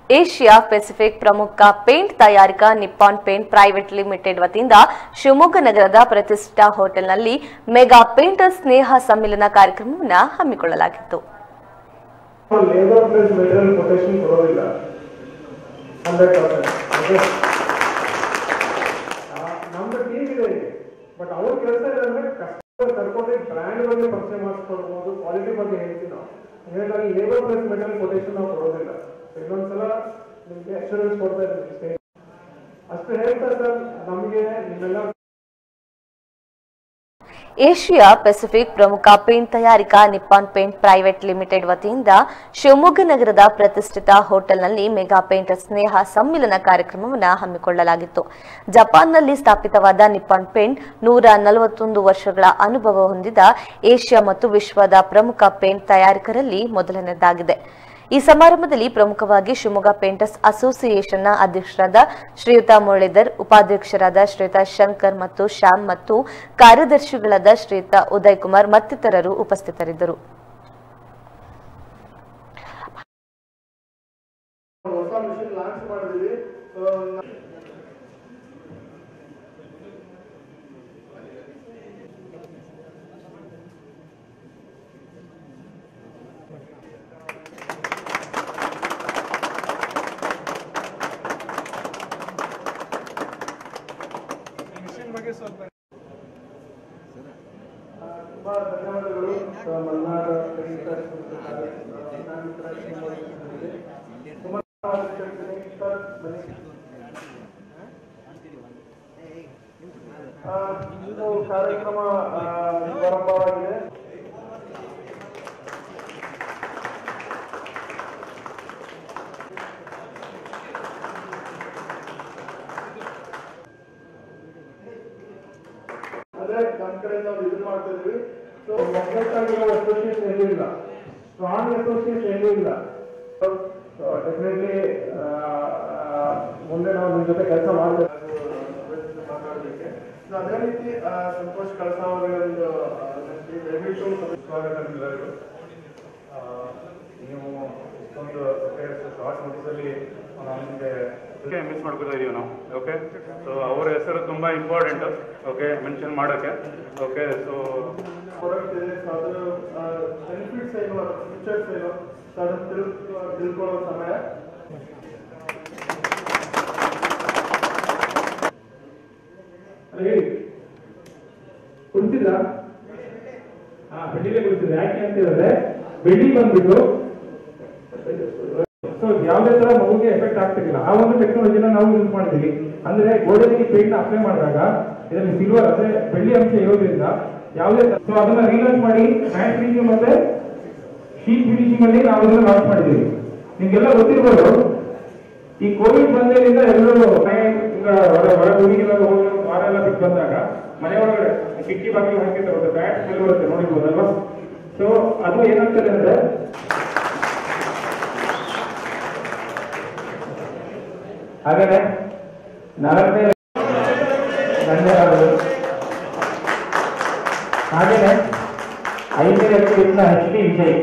Asia Pacific ಪ್ರಮುಖ paint ತಯಾರಿಕಾ Nippon paint private limited ವತಿಯಿಂದ ಶಿವಮೊಗ್ಗ ನಗರದ ಪ್ರತಿಷ್ಠಾ ಹೋಟೆಲ್ನಲ್ಲಿ ಮೆಗಾ ಪೇಂಟರ್ ಸ್ನೇಹ ಸಮ್ಮಿಲನ ಕಾರ್ಯಕ್ರಮವನ್ನು ಹಮ್ಮಿಕೊಳ್ಳಲಾಗಿತ್ತು ಲೇಬರ್ ಪ್ಲಸ್ ಮೆಟೀರಿಯಲ್ ಕೊಟೇಶನ್ ಕೊಡೋದಿಲ್ಲ ಹಂಡ್ರೆಡ್ ಪರ್ಸೆಂಟ್ ನಮ್ದು ಟೀಮ್ ಇದೆ ಇಲ್ಲಿ ಬಟ್ ಅವ್ರ ಕೆಲಸ ಏನಂದ್ರೆ ಕಸ್ಟಮರ್ ಕರ್ಕೊಂಡು ಬ್ರ್ಯಾಂಡ್ ಬಗ್ಗೆ ಪರಿಚಯ ಮಾಡಿಸ್ಕೊಡ್ಬೋದು ಕ್ವಾಲಿಟಿ ಬಗ್ಗೆ ಹೇಳ್ತೀವಿ ನಾವು ಹೀಗಾಗಿ ಲೇಬರ್ ಪ್ಲಸ್ ಮೆಟೀರಿಯಲ್ ಕೊಟೇಶನ್ ನಾವು ಕೊಡೋದಿಲ್ಲ So ಇನ್ನೊಂದ್ಸಲ ನಿಮ್ಗೆ ಅಶ್ಯೂರೆನ್ಸ್ ಕೊಡ್ತಾ ಇದ್ದೀನಿ ಇಷ್ಟೇ ಅಷ್ಟು ಹೇಳ್ತಾ ಸರ್ ನಮಗೆ ನಿಮ್ಮೆಲ್ಲ ಏಷ್ಯಾ ಪೆಸಿಫಿಕ್ ಪ್ರಮುಖ ಪೇಂಟ್ ತಯಾರಿಕಾ ನಿಪ್ಪಾನ್ ಪೇಂಟ್ ಪ್ರೈವೇಟ್ ಲಿಮಿಟೆಡ್ ವತಿಯಿಂದ ಶಿವಮೊಗ್ಗ ನಗರದ ಪ್ರತಿಷ್ಠಿತ ಹೋಟೆಲ್ನಲ್ಲಿ ಮೆಗಾ ಪೇಂಟ್ ಸ್ನೇಹ ಸಮ್ಮಿಲನ ಕಾರ್ಯಕ್ರಮವನ್ನು ಹಮ್ಮಿಕೊಳ್ಳಲಾಗಿತ್ತು ಜಪಾನ್ನಲ್ಲಿ ಸ್ಥಾಪಿತವಾದ ನಿಪ್ಪಾನ್ ಪೇಂಟ್ ನೂರ ನಲವತ್ತೊಂದು ವರ್ಷಗಳ ಅನುಭವ ಹೊಂದಿದ ಏಷ್ಯಾ ಮತ್ತು ವಿಶ್ವದ ಪ್ರಮುಖ ಪೇಂಟ್ ತಯಾರಕರಲ್ಲಿ ಮೊದಲನೇದಾಗಿದೆ ಈ ಸಮಾರಂಭದಲ್ಲಿ ಪ್ರಮುಖವಾಗಿ ಶಿವಮೊಗ್ಗ ಪೇಂಟರ್ಸ್ ಅಸೋಸಿಯೇಷನ್ನ ಅಧ್ಯಕ್ಷರಾದ ಶ್ರೀಯುತ ಮುರಳೀಧರ್ ಉಪಾಧ್ಯಕ್ಷರಾದ ಶ್ರೀಯುತ ಶಂಕರ್ ಮತ್ತು ಶ್ಯಾಮ್ ಮತ್ತು ಕಾರ್ಯದರ್ಶಿಗಳಾದ ಶ್ರೀಯುತ ಉದಯ್ ಕುಮಾರ್ ಮತ್ತಿತರರು ಉಪಸ್ಥಿತರಿದ್ದರು ಹೊಸ ಮಿಷಿನ್ ಲಾಂಚ್ ಮಾಡಿದ್ವಿ So, ಆ, ತುಂಬಾ ಧನ್ಯವಾದಗಳು ಆ, ಮಲ್ನಾಡ್ ಪೇಂಟರ್ಸ್ ಮತ್ತು ಕಾರ್ಯ- ನಾನು ಈ ತರ team ಮಾಡಿದ್ದೀನಿ. ತುಂಬಾ ಧನ್ಯವಾದ ಹೇಳ್ತೀನಿ. ಸರ್, ಬನ್ನಿ. ಆ, ಇದು ಕಾರ್ಯಕ್ರಮ ಆ, ಪ್ರಾರಂಭವಾಗಿದೆ ಅದೇ ನಮ್ಮ ಕಡೆ ನಾವು ಇದು ಮಾಡ್ತಾ ಇದ್ವಿ ಸೊ ಒಗ್ಗಟ್ಟಾಗಿರೋ ಅಸೋಸಿಯೇಷನ್ ಎಲ್ಲೂ ಇಲ್ಲ ಸ್ಟ್ರಾಂಗ್ ಅಸೋಸಿಯೇಷನ್ ಎಲ್ಲೂ ಇಲ್ಲ ಡೆಫಿನೆಟ್ಲಿ ಮುಂದೆ ನಾವು ನಿಮ್ಮ ಜೊತೆ ಕೆಲಸ ಮಾಡ್ಬೇಕು ಮಾತಾಡೋದಕ್ಕೆ ಸೊ ಅದೇ ರೀತಿ ಆ, ಸಂತೋಷ್ ಕಳಸ ಅವರಿಗೆ ಒಂದು ಆ, ದಯವಿಟ್ಟು ಸ್ವಾಗತ ಎಲ್ಲರಿಗೂ ಆ, ನೀವು ಇಷ್ಟೊಂದು ಶಾರ್ಟ್ ನೋಟಿಸಲ್ಲಿ ನಮಗೆ ಓಕೆ ಮಿಸ್ ಮಾಡ್ಕೊತಾ ಇದೀವಿ ನಾವು ಓಕೆ ಸೊ ಅವ್ರ ಹೆಸರು ತುಂಬಾ ಇಂಪಾರ್ಟೆಂಟ್ ಓಕೆ ಮೆನ್ಷನ್ ಮಾಡೋಕ್ಕೆ ಓಕೆ ಸೊ ಪ್ರಾಡಕ್ಟ್ ಇದೆ ಸೊ ಅದರ ಬೆನಿಫಿಟ್ಸ್ ಏನು ಅದರ ಫೀಚರ್ಸ್ ಏನು ಸೊ ಅದನ್ನು ತಿಳ್ ತಿಳ್ಕೊಳ್ಳೋ ಸಮಯ ಅಲ್ಲ ಹೇಳಿ ಕುಳಿತಿಲ್ಲ ಹಾ ಬೆಳ್ಳಿಲೇ ಕುಳಿತಿದ್ರೆ ಯಾಕೆ ಅಂತ ಹೇಳಿದ್ರೆ ಬೆಳ್ಳಿ ಬಂದ್ಬಿಟ್ಟು ಸೊ ಯಾವುದೇ ತರ ಮಗುಗೆ ಎಫೆಕ್ಟ್ ಆಗ್ತಿರ್ಲಿಲ್ಲ ಆ ಒಂದು ಟೆಕ್ನಾಲಜಿನ ನಾವು ಯೂಸ್ ಮಾಡಿದೀವಿ ಅಂದ್ರೆ ಗೋಡೆಗೆ ಪೇಂಟ್ ಅಪ್ಲೈ ಮಾಡಿದಾಗ ಇದರಲ್ಲಿ ಸಿಲ್ವರ್ ಅಂದ್ರೆ ಬೆಳ್ಳಿ ಅಂಶ ಇರೋದ್ರಿಂದ ಯಾವುದೇ ಸೊ ಅದನ್ನ ರೀಲಾಂಚ್ ಮಾಡಿ ಮ್ಯಾಟ್ ಫಿನಿಶಿಂಗ್ ಮತ್ತೆ ಶೀಟ್ ಫಿನಿಶಿಂಗ್ ಅಲ್ಲಿ ನಾವು ಇದನ್ನ ಲಾಂಚ್ ಮಾಡಿದೀವಿ ನಿಮ್ಗೆಲ್ಲ ಗೊತ್ತಿರ್ಬೋದು ಈ ಕೋವಿಡ್ ಬಂದಿದ್ದರಿಂದ ಎಲ್ಲರೂ ಮನೆ ಈಗ ಹೊರ ಹೊರ ಊರಿಗೆಲ್ಲ ಹೋಗಿ ವಾರ ಎಲ್ಲ ಬಿಟ್ಟು ಬಂದಾಗ ಮನೆ ಒಳಗಡೆ ಕಿಟಕಿ ಬಾಗಿಲು ಹಾಕಿರ್ತಾರೆ ಒಂದು ಬ್ಯಾಟ್ ಸ್ಮೆಲ್ ಬರುತ್ತೆ ನೋಡಿರ್ಬೋದಲ್ವಾ ಸೊ ಅದು ಏನಾಗ್ತದೆ ಅಂದ್ರೆ ಹಾಗಾದ್ರೆ ನಾಲ್ಕನೇ ಧನ್ಯವಾದಗಳು ಹಾಗೇನೆ ಐದನೇ ವ್ಯಕ್ತಿಯಿಂದ ಎಚ್ ಡಿ ವಿಜಯ್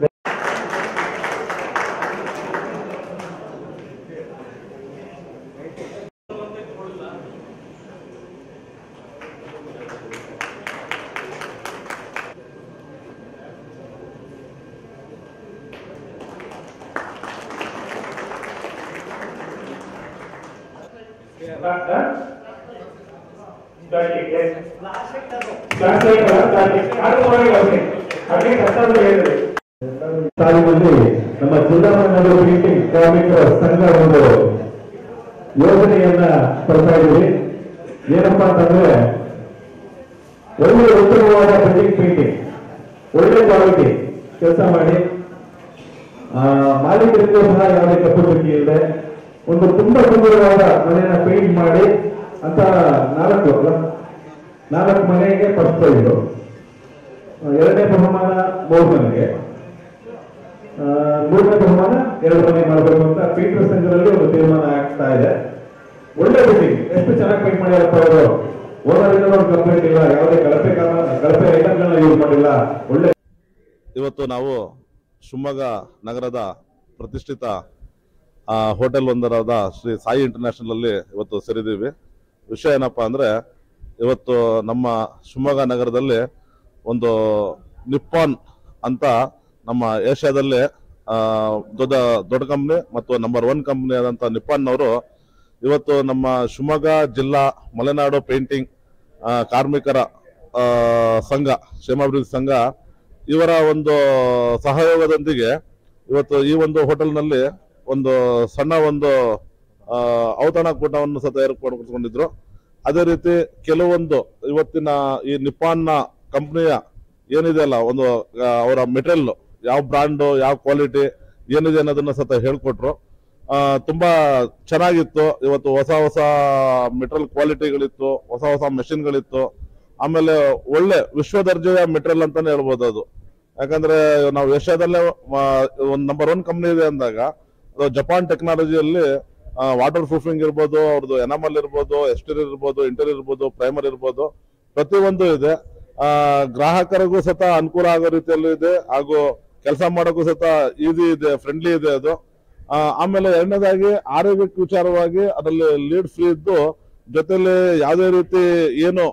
ಸಾಲಿನಲ್ಲಿ ನಮ್ಮ ಜಿಲ್ಲಾನಗರ ಮೀಟಿಂಗ್ ಕಾರ್ಮಿಕರ ಸಂಘ ಒಂದು ಯೋಜನೆಯನ್ನ ತರ್ತಾ ಇದ್ದೀವಿ ಏನಪ್ಪಾ ಅಂತಂದ್ರೆ ಒಳ್ಳೆ ಉತ್ತಮವಾದ ಬಿಲ್ಡಿಂಗ್ ಪೇಂಟಿಂಗ್ ಒಳ್ಳೆ ಕ್ವಾಲಿಟಿ ಕೆಲಸ ಮಾಡಿ ಆ, ಮಾಲೀಕರಿಗೂ ಸಹ ಯಾವುದೇ ಕಪ್ಪು ಚುಕ್ಕಿ ಇಲ್ಲದೆ ಒಂದು ತುಂಬಾ ಸುಂದರವಾದ ಮನೆಯನ್ನ ಪೇಂಟ್ ಮಾಡಿ ಅಂತ ನಾಲ್ಕು ಅಲ್ಲ ನಾಲ್ಕು ಮನೆಗೆ ಫಸ್ಟ್ ಪ್ರೈಸ್ ಎರಡನೇ ಬಹುಮಾನ ಮೂರು ಮನೆಗೆ ಆ, ಮೂರನೇ ಬಹುಮಾನ ಎರಡು ಮನೆ ಮಾಡಬೇಕು ಅಂತ ಪೇಂಟರ್ ಸಂಘದಲ್ಲಿ ಒಂದು ತೀರ್ಮಾನ ಆಗ್ತಾ ಇದೆ ಒಳ್ಳೆ ಬಿಲ್ಡಿಂಗ್ ಎಷ್ಟು ಚೆನ್ನಾಗಿ ಪೇಂಟ್ ಮಾಡ್ಯಾರಪ್ಪ ಅವರು ಓನರಿಂದ ಒಂದು ಕಂಪ್ಲೇಂಟ್ ಇಲ್ಲ ಯಾವುದೇ ಕಳಪೆ ಕಾಮ ಕಳಪೆ ಐಟಮ್ಗಳನ್ನ ಯೂಸ್ ಮಾಡಿಲ್ಲ ಒಳ್ಳೆ ಇವತ್ತು ನಾವು ಶಿವಮೊಗ್ಗ ನಗರದ ಪ್ರತಿಷ್ಠಿತ ಆ, ಹೋಟೆಲ್ ಒಂದರಾದ ಶ್ರೀ ಸಾಯಿ ಇಂಟರ್ನ್ಯಾಷನಲ್ ಅಲ್ಲಿ ಇವತ್ತು ಸೇರಿದ್ದೀವಿ ವಿಷಯ ಏನಪ್ಪಾ ಅಂದ್ರೆ ಇವತ್ತು ನಮ್ಮ ಶಿವಮೊಗ್ಗ ನಗರದಲ್ಲಿ ಒಂದು ನಿಪ್ಪಾನ್ ಅಂತ ನಮ್ಮ ಏಷ್ಯಾದಲ್ಲೇ ಆ, ದೊಡ್ಡ ದೊಡ್ಡ ಕಂಪ್ನಿ ಮತ್ತು ನಂಬರ್ ಒನ್ ಕಂಪ್ನಿ ಆದಂತ ನಿಪ್ಪಾನ್ ಅವರು ಇವತ್ತು ನಮ್ಮ ಶಿವಮೊಗ್ಗ ಜಿಲ್ಲಾ ಮಲೆನಾಡು ಪೇಂಟಿಂಗ್ ಆ, ಕಾರ್ಮಿಕರ ಆ, ಸಂಘ ಕ್ಷೇಮಾಭಿವೃದ್ಧಿ ಸಂಘ ಇವರ ಒಂದು ಸಹಯೋಗದೊಂದಿಗೆ ಇವತ್ತು ಈ ಒಂದು ಹೋಟೆಲ್ನಲ್ಲಿ ಒಂದು ಸಣ್ಣ ಒಂದು ಆ, ಔತಣಕೂಟವನ್ನು ಸಹ ಏರ್ಪಡಿಸಿಕೊಂಡಿದ್ರು ಅದೇ ರೀತಿ ಕೆಲವೊಂದು ಇವತ್ತಿನ ಈ ನಿಪಾನ್ನ ಕಂಪ್ನಿಯ ಏನಿದೆ ಅಲ್ಲ ಒಂದು ಆ, ಅವರ ಮೆಟೀರಿಯಲ್ ಯಾವ ಬ್ರಾಂಡ್ ಯಾವ ಕ್ವಾಲಿಟಿ ಏನಿದೆ ಅನ್ನೋದನ್ನ ಸಹ ಹೇಳ್ಕೊಟ್ರು ಆ, ತುಂಬಾ ಚೆನ್ನಾಗಿತ್ತು ಇವತ್ತು ಹೊಸ ಹೊಸ ಮೆಟೀರಿಯಲ್ ಕ್ವಾಲಿಟಿಗಳಿತ್ತು ಹೊಸ ಹೊಸ ಮೆಷಿನ್ಗಳಿತ್ತು ಆಮೇಲೆ ಒಳ್ಳೆ ವಿಶ್ವ ದರ್ಜೆಯ ಮೆಟೀರಿಯಲ್ ಅಂತಾನೆ ಹೇಳ್ಬೋದು ಅದು ಯಾಕಂದ್ರೆ ನಾವು ಏಷ್ಯಾದಲ್ಲೇ ಒಂದು ನಂಬರ್ ಒನ್ ಕಂಪ್ನಿ ಇದೆ ಅಂದಾಗ ಅದು ಜಪಾನ್ ಟೆಕ್ನಾಲಜಿಯಲ್ಲಿ ವಾಟರ್ ಪ್ರೂಫಿಂಗ್ ಇರ್ಬೋದು ಅವ್ರದ್ದು ಎನಾಮಲ್ ಇರ್ಬೋದು ಎಕ್ಸ್ಟೀರಿಯರ್ ಇರ್ಬೋದು ಇಂಟೀರಿಯರ್ ಇರ್ಬೋದು ಪ್ರೈಮರ್ ಇರ್ಬೋದು ಪ್ರತಿಯೊಂದು ಇದೆ ಆ, ಗ್ರಾಹಕರಿಗೂ ಸಹ ಅನುಕೂಲ ಆಗೋ ರೀತಿಯಲ್ಲೂ ಇದೆ ಹಾಗೂ ಕೆಲಸ ಮಾಡೋಕ್ಕೂ ಸಹ ಈಸಿ ಇದೆ ಫ್ರೆಂಡ್ಲಿ ಇದೆ ಅದು ಆ, ಆಮೇಲೆ ಎರಡನೇದಾಗಿ ಆರೋಗ್ಯಕ್ಕೆ ವಿಚಾರವಾಗಿ ಅದರಲ್ಲಿ ಲೀಡ್ ಫ್ರೀ ಇದ್ದು ಜೊತೆಲಿ ಯಾವುದೇ ರೀತಿ ಏನು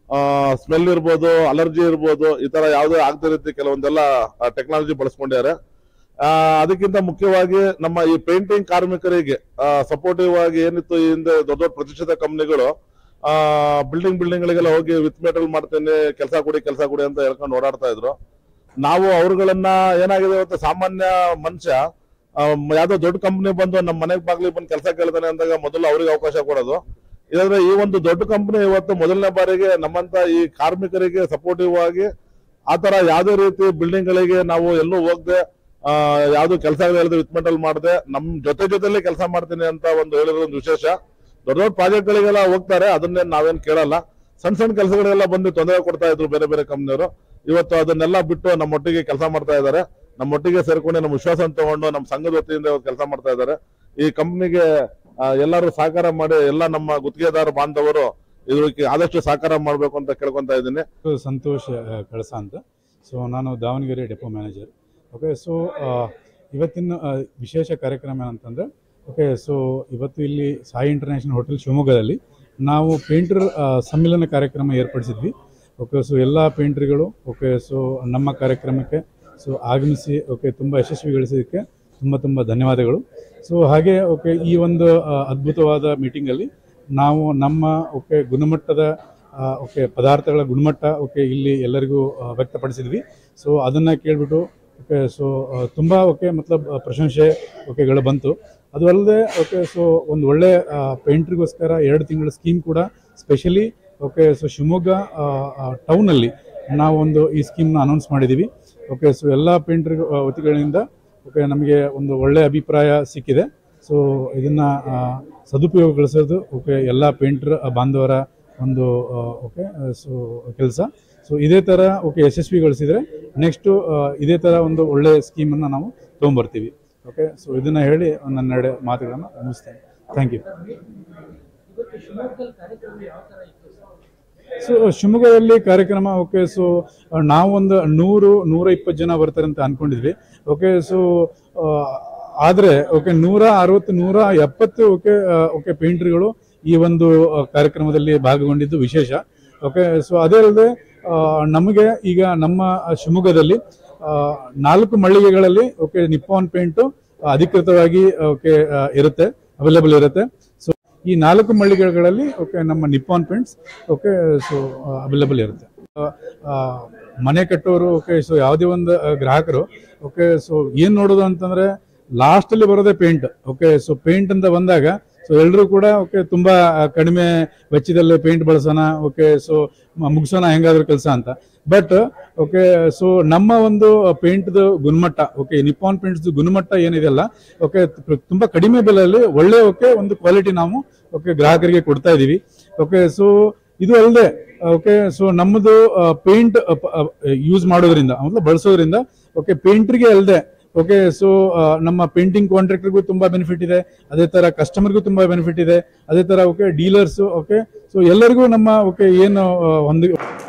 ಸ್ಮೆಲ್ ಇರ್ಬೋದು ಅಲರ್ಜಿ ಇರ್ಬೋದು ಈ ತರ ಯಾವುದೇ ಆಗದ ರೀತಿ ಕೆಲವೊಂದೆಲ್ಲ ಟೆಕ್ನಾಲಜಿ ಬಳಸ್ಕೊಂಡಿದ್ದಾರೆ ಆ, ಅದಕ್ಕಿಂತ ಮುಖ್ಯವಾಗಿ ನಮ್ಮ ಈ ಪೇಂಟಿಂಗ್ ಕಾರ್ಮಿಕರಿಗೆ ಸಪೋರ್ಟಿವ್ ಆಗಿ ಏನಿತ್ತು ಈ ಹಿಂದೆ ದೊಡ್ಡ ದೊಡ್ಡ ಪ್ರತಿಷ್ಠಿತ ಕಂಪ್ನಿಗಳು ಬಿಲ್ಡಿಂಗ್ ಬಿಲ್ಡಿಂಗ್ ಗಳಿಗೆಲ್ಲ ಹೋಗಿ ವಿತ್ ಮೆಟಲ್ ಮಾಡ್ತೇನೆ ಕೆಲಸ ಕೊಡಿ ಕೆಲಸ ಕೊಡಿ ಅಂತ ಹೇಳ್ಕೊಂಡು ಓಡಾಡ್ತಾ ಇದ್ರು ನಾವು ಅವ್ರುಗಳನ್ನ ಏನಾಗಿದೆ ಇವತ್ತು ಸಾಮಾನ್ಯ ಮನುಷ್ಯ ಆ, ಯಾವ್ದೋ ದೊಡ್ಡ ಕಂಪನಿ ಬಂದು ನಮ್ಮ ಮನೆಗೆ ಬಾಗ್ಲಿಗೆ ಬಂದು ಕೆಲಸ ಕೇಳ್ತಾನೆ ಅಂದಾಗ ಮೊದಲು ಅವ್ರಿಗೆ ಅವಕಾಶ ಕೊಡೋದು ಇದಾದ್ರೆ ಈ ಒಂದು ದೊಡ್ಡ ಕಂಪನಿ ಇವತ್ತು ಮೊದಲನೇ ಬಾರಿಗೆ ನಮ್ಮಂತ ಈ ಕಾರ್ಮಿಕರಿಗೆ ಸಪೋರ್ಟಿವ್ ಆಗಿ ಆತರ ಯಾವುದೇ ರೀತಿ ಬಿಲ್ಡಿಂಗ್ ಗಳಿಗೆ ನಾವು ಎಲ್ಲೂ ಹೋಗದೆ ಯಾವ್ದು ಕೆಲಸ ಹೇಳಿದ್ರೆ ವಿತ್ ಮೆಟಲ್ ಮಾಡದೆ ನಮ್ ಜೊತೆ ಜೊತೆಲಿ ಕೆಲಸ ಮಾಡ್ತೀನಿ ಅಂತ ಒಂದು ಹೇಳಿರೋ ಒಂದು ವಿಶೇಷ ದೊಡ್ಡ ದೊಡ್ಡ ಪ್ರಾಜೆಕ್ಟ್ ಗಳಿಗೆಲ್ಲ ಹೋಗ್ತಾರೆ ಅದನ್ನೇ ನಾವೇನ್ ಕೇಳಲ್ಲ ಸಣ್ಣ ಸಣ್ಣ ಕೆಲಸಗಳಿಗೆಲ್ಲ ಬಂದು ತೊಂದರೆ ಕೊಡ್ತಾ ಇದ್ರು ಬೇರೆ ಬೇರೆ ಕಂಪ್ನಿಯವರು ಇವತ್ತು ಅದನ್ನೆಲ್ಲ ಬಿಟ್ಟು ನಮ್ಮೊಟ್ಟಿಗೆ ಕೆಲಸ ಮಾಡ್ತಾ ಇದ್ದಾರೆ ನಮ್ಮೊಟ್ಟಿಗೆ ಸೇರ್ಕೊಂಡು ನಮ್ಮ ವಿಶ್ವಾಸ ತಗೊಂಡು ನಮ್ಮ ಸಂಘದ ವತಿಯಿಂದ ಕೆಲಸ ಮಾಡ್ತಾ ಇದ್ದಾರೆ ಈ ಕಂಪ್ನಿಗೆ ಎಲ್ಲರೂ ಸಹಕಾರ ಮಾಡಿ ಎಲ್ಲ ನಮ್ಮ ಗುತ್ತಿಗೆದಾರ ಬಾಂಧವರು ಇದಕ್ಕೆ ಆದಷ್ಟು ಸಹಕಾರ ಮಾಡಬೇಕು ಅಂತ ಕೇಳ್ಕೊಂತ ಇದ್ದೀನಿ ಸಂತೋಷ್ ಆ, ಕಳಸ ಅಂತ ಸೊ ನಾನು Davanagere depot manager okay so ಇವತ್ತಿನ ಆ, ವಿಶೇಷ ಕಾರ್ಯಕ್ರಮ ಏನಂತಂದರೆ ಓಕೆ ಸೊ ಇವತ್ತು ಇಲ್ಲಿ ಸಾಯಿ ಇಂಟರ್ನ್ಯಾಷನಲ್ ಹೋಟೆಲ್ ಶಿವಮೊಗ್ಗದಲ್ಲಿ ನಾವು ಪೇಂಟರ್ ಸಮ್ಮಿಲನ ಕಾರ್ಯಕ್ರಮ ಏರ್ಪಡಿಸಿದ್ವಿ ಓಕೆ ಸೊ ಎಲ್ಲ ಪೇಂಟ್ರಿಗಳು ಓಕೆ ಸೊ ನಮ್ಮ ಕಾರ್ಯಕ್ರಮಕ್ಕೆ ಸೊ ಆಗಮಿಸಿ ಓಕೆ ತುಂಬ ಯಶಸ್ವಿಗೊಳಿಸೋದಕ್ಕೆ ತುಂಬ ತುಂಬ ಧನ್ಯವಾದಗಳು ಸೊ ಹಾಗೆ ಓಕೆ ಈ ಒಂದು ಆ, ಅದ್ಭುತವಾದ ಮೀಟಿಂಗಲ್ಲಿ ನಾವು ನಮ್ಮ ಓಕೆ ಗುಣಮಟ್ಟದ ಆ, ಓಕೆ ಪದಾರ್ಥಗಳ ಗುಣಮಟ್ಟ ಓಕೆ ಇಲ್ಲಿ ಎಲ್ಲರಿಗೂ ಆ, ವ್ಯಕ್ತಪಡಿಸಿದ್ವಿ ಸೊ ಅದನ್ನು ಕೇಳಿಬಿಟ್ಟು ಓಕೆ ಸೊ ಆ, ತುಂಬ ಓಕೆ ಮತ್ಲಬ್ ಆ, ಪ್ರಶಂಸೆ ಓಕೆಗಳು ಬಂತು ಅದು ಅಲ್ಲದೆ ಓಕೆ ಸೊ ಒಂದು ಒಳ್ಳೆ ಪೇಂಟ್ರಿಗೋಸ್ಕರ ಎರಡು ತಿಂಗಳ ಸ್ಕೀಮ್ ಕೂಡ ಸ್ಪೆಷಲಿ ಓಕೆ ಸೊ ಶಿವಮೊಗ್ಗ ಟೌನಲ್ಲಿ ನಾವೊಂದು ಈ ಸ್ಕೀಮ್ನ ಅನೌನ್ಸ್ ಮಾಡಿದ್ದೀವಿ ಓಕೆ ಸೊ ಎಲ್ಲ ಪೇಂಟ್ರ್ ವತಿಗಳಿಂದ ಓಕೆ ನಮಗೆ ಒಂದು ಒಳ್ಳೆ ಅಭಿಪ್ರಾಯ ಸಿಕ್ಕಿದೆ ಸೊ ಇದನ್ನ ಆ, ಸದುಪಯೋಗಗೊಳಿಸೋದು ಓಕೆ ಎಲ್ಲ ಪೇಂಟ್ರ್ ಬಾಂಧವರ ಒಂದು ಆ, ಓಕೆ ಸೊ ಕೆಲಸ ಸೊ ಇದೇ ಥರ ಓಕೆ ಯಶಸ್ವಿಗೊಳಿಸಿದರೆ ನೆಕ್ಸ್ಟು ಇದೇ ಥರ ಒಂದು ಒಳ್ಳೆ ಸ್ಕೀಮನ್ನು ನಾವು ತೊಗೊಂಬರ್ತೀವಿ ಓಕೆ ಸೊ ಇದನ್ನು ಹೇಳಿ ನನ್ನೆರಡು ಮಾತುಗಳನ್ನು ಮುಗಿಸ್ತೇನೆ ಥ್ಯಾಂಕ್ ಯು ಸೊ ಶಿವಮೊಗ್ಗದಲ್ಲಿ ಕಾರ್ಯಕ್ರಮ ಓಕೆ ಸೊ ನಾವೊಂದು ನೂರು ನೂರ ಇಪ್ಪತ್ತು ಜನ ಬರ್ತಾರೆ ಅಂತ ಅನ್ಕೊಂಡಿದ್ವಿ ಓಕೆ ಸೊ ಆದರೆ ಓಕೆ ನೂರ ಅರವತ್ತು ನೂರ ಎಪ್ಪತ್ತು ಓಕೆ ಓಕೆ ಪೇಂಟ್ರಿಗಳು ಈ ಒಂದು ಆ, ಕಾರ್ಯಕ್ರಮದಲ್ಲಿ ಭಾಗಗೊಂಡಿದ್ದು ವಿಶೇಷ ಓಕೆ ಸೊ ಅದೇ ಅಲ್ಲದೆ ನಮಗೆ ಈಗ ನಮ್ಮ ಶಿವಮೊಗ್ಗದಲ್ಲಿ ಆ, ನಾಲ್ಕು ಮಳಿಗೆಗಳಲ್ಲಿ ಓಕೆ ನಿಪ್ಪಾನ್ ಪೇಂಟು ಅಧಿಕೃತವಾಗಿ ಓಕೆ ಆ, ಇರುತ್ತೆ ಅವೈಲೇಬಲ್ ಇರುತ್ತೆ ಸೊ ಈ ನಾಲ್ಕು ಮಳಿಗೆಗಳಲ್ಲಿ ಓಕೆ ನಮ್ಮ Nippon paints okay so available ಇರುತ್ತೆ ಆ, ಆ, ಮನೆ ಕಟ್ಟೋರು ಓಕೆ ಸೊ ಯಾವುದೇ ಒಂದು ಆ, ಗ್ರಾಹಕರು ಓಕೆ ಸೊ ಏನ್ ನೋಡೋದು ಅಂತಂದ್ರೆ ಲಾಸ್ಟ್ ಅಲ್ಲಿ ಬರೋದೇ ಪೇಂಟ್ ಓಕೆ ಸೊ ಪೇಂಟ್ ಅಂತ ಬಂದಾಗ ಸೊ ಎಲ್ಲರೂ ಕೂಡ ಓಕೆ ತುಂಬಾ ಆ, ಕಡಿಮೆ ವೆಚ್ಚದಲ್ಲಿ ಪೇಂಟ್ ಬಳಸೋಣ ಓಕೆ ಸೊ ಮುಗಿಸೋಣ ಹೆಂಗಾದ್ರೂ ಕೆಲಸ ಅಂತ ಬಟ್ ಓಕೆ ಸೊ ನಮ್ಮ ಒಂದು ಪೇಂಟ್ ಗುಣಮಟ್ಟ ಓಕೆ ನಿಪಾನ್ ಪೇಂಟ್ಸ್ ಗುಣಮಟ್ಟ ಏನಿದೆಯಲ್ಲ ಓಕೆ ತುಂಬಾ ಕಡಿಮೆ ಬೆಲೆಯಲ್ಲಿ ಒಳ್ಳೆ ಓಕೆ ಒಂದು ಕ್ವಾಲಿಟಿ ನಾವು ಓಕೆ ಗ್ರಾಹಕರಿಗೆ ಕೊಡ್ತಾ ಇದೀವಿ ಓಕೆ ಸೊ ಇದು ಅಲ್ಲದೆ ಓಕೆ ಸೊ ನಮ್ಮದು ಪೇಂಟ್ ಯೂಸ್ ಮಾಡೋದ್ರಿಂದ ಅಂದ್ರೆ ಬಳಸೋದ್ರಿಂದ ಓಕೆ ಪೇಂಟ್ರಿಗೆ ಅಲ್ಲದೆ ಓಕೆ ಸೊ ನಮ್ಮ ಪೇಂಟಿಂಗ್ ಕಾಂಟ್ರಾಕ್ಟರ್ಗೂ ತುಂಬಾ ಬೆನಿಫಿಟ್ ಇದೆ ಅದೇ ತರ ಕಸ್ಟಮರ್ಗೂ ತುಂಬಾ ಬೆನಿಫಿಟ್ ಇದೆ ಅದೇ ತರ ಓಕೆ ಡೀಲರ್ಸ್ ಓಕೆ ಸೊ ಎಲ್ಲರಿಗೂ ನಮ್ಮ ಓಕೆ ಏನು ಆ, ಹೊಂದಿ